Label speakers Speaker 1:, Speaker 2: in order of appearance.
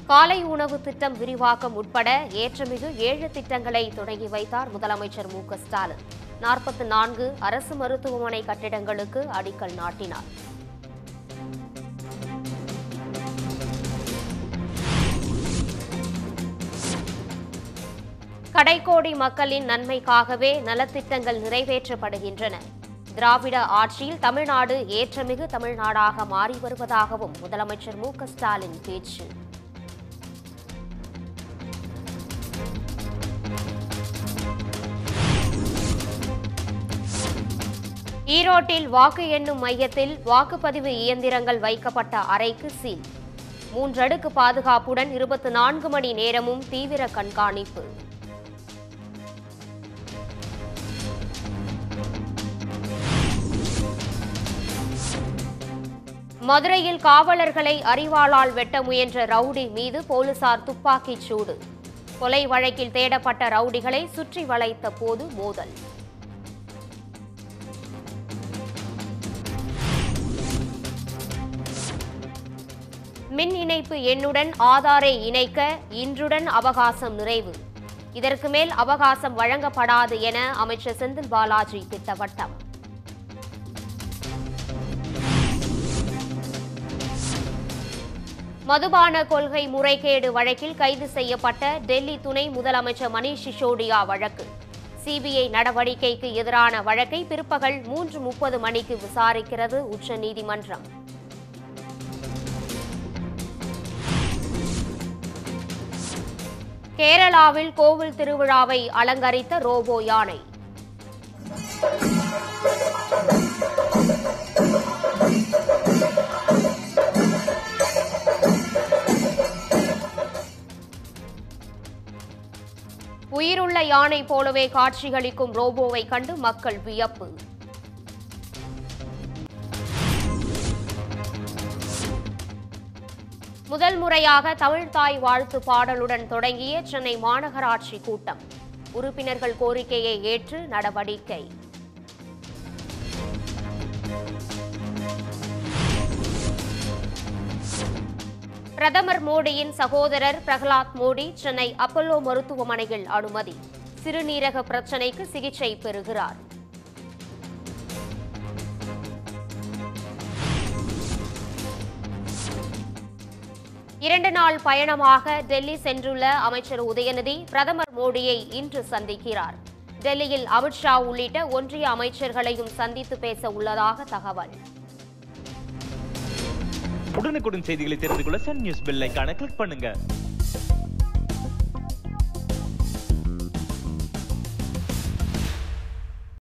Speaker 1: காலை உணவு திட்டம் விரிவாக்கம் உட்பட ஏற்றமிகு ஏழு திட்டங்களை தொடங்கி வைத்தார் முதலமைச்சர் மு க ஸ்டாலின் நாற்பத்தி நான்கு அரசு மருத்துவமனை கட்டிடங்களுக்கு அடிக்கல் நாட்டினார் கடைக்கோடி மக்களின் நன்மைக்காகவே நலத்திட்டங்கள் நிறைவேற்றப்படுகின்றன திராவிட ஆட்சியில் தமிழ்நாடு ஏற்றமிகு தமிழ்நாடாக மாறி வருவதாகவும் முதலமைச்சர் மு க ஸ்டாலின் பேச்சு ஈரோட்டில் வாக்கு எண்ணும் மையத்தில் வாக்குப்பதிவு இயந்திரங்கள் வைக்கப்பட்ட அறைக்கு சீல் மூன்றடுக்கு பாதுகாப்புடன் இருபத்தி நான்கு மணி நேரமும் தீவிர கண்காணிப்பு மதுரையில் காவலர்களை அரிவாளால் வெட்ட முயன்ற ரவுடி மீது போலீசார் துப்பாக்கிச் சூடு கொலை வழக்கில் தேடப்பட்ட ரவுடிகளை சுற்றி வளைத்த போது மோதல் மின் இணைப்பு எண்ணுடன் ஆதாரை இணைக்க இன்றுடன் அவகாசம் நிறைவு இதற்கு மேல் அவகாசம் வழங்கப்படாது என அமைச்சர் செந்தில் பாலாஜி திட்டவட்டம் மதுபான கொள்கை முறைகேடு வழக்கில் கைது செய்யப்பட்ட டெல்லி துணை முதலமைச்சர் மணீஷ் சிசோடியா வழக்கு சிபிஐ நடவடிக்கைக்கு எதிரான வழக்கை பிற்பகல் மூன்று முப்பது மணிக்கு விசாரிக்கிறது உச்சநீதிமன்றம் கேரளாவில் கோவில் திருவிழாவை அலங்கரித்த ரோபோ யானை உயிருள்ள யானை போலவே காட்சியளிக்கும் ரோபோவை கண்டு மக்கள் வியப்பு முதல் முறையாக தமிழ்தாய் வாழ்த்து பாடலுடன் தொடங்கிய சென்னை மாநகராட்சி கூட்டம் உறுப்பினர்கள் கோரிக்கையை ஏற்று நடவடிக்கை பிரதமர் மோடியின் சகோதரர் பிரகலாத் மோடி சென்னை அப்பல்லோ மருத்துவமனையில் அனுமதி சிறுநீரக பிரச்சினைக்கு சிகிச்சை பெறுகிறார் இரண்டு நாள் பயணமாக டெல்லி சென்றுள்ள அமைச்சர் உதயநிதி பிரதமர் மோடியை இன்று சந்திக்கிறார் டெல்லியில் அமித்ஷா உள்ளிட்ட ஒன்றிய அமைச்சர்களையும் சந்தித்து பேச உள்ளதாக தகவல்
Speaker 2: உடனுக்குடன் செய்திகளை தெரிந்து கொள்ள சன் நியூஸ் பெல் ஐகானை கிளிக் பண்ணுங்க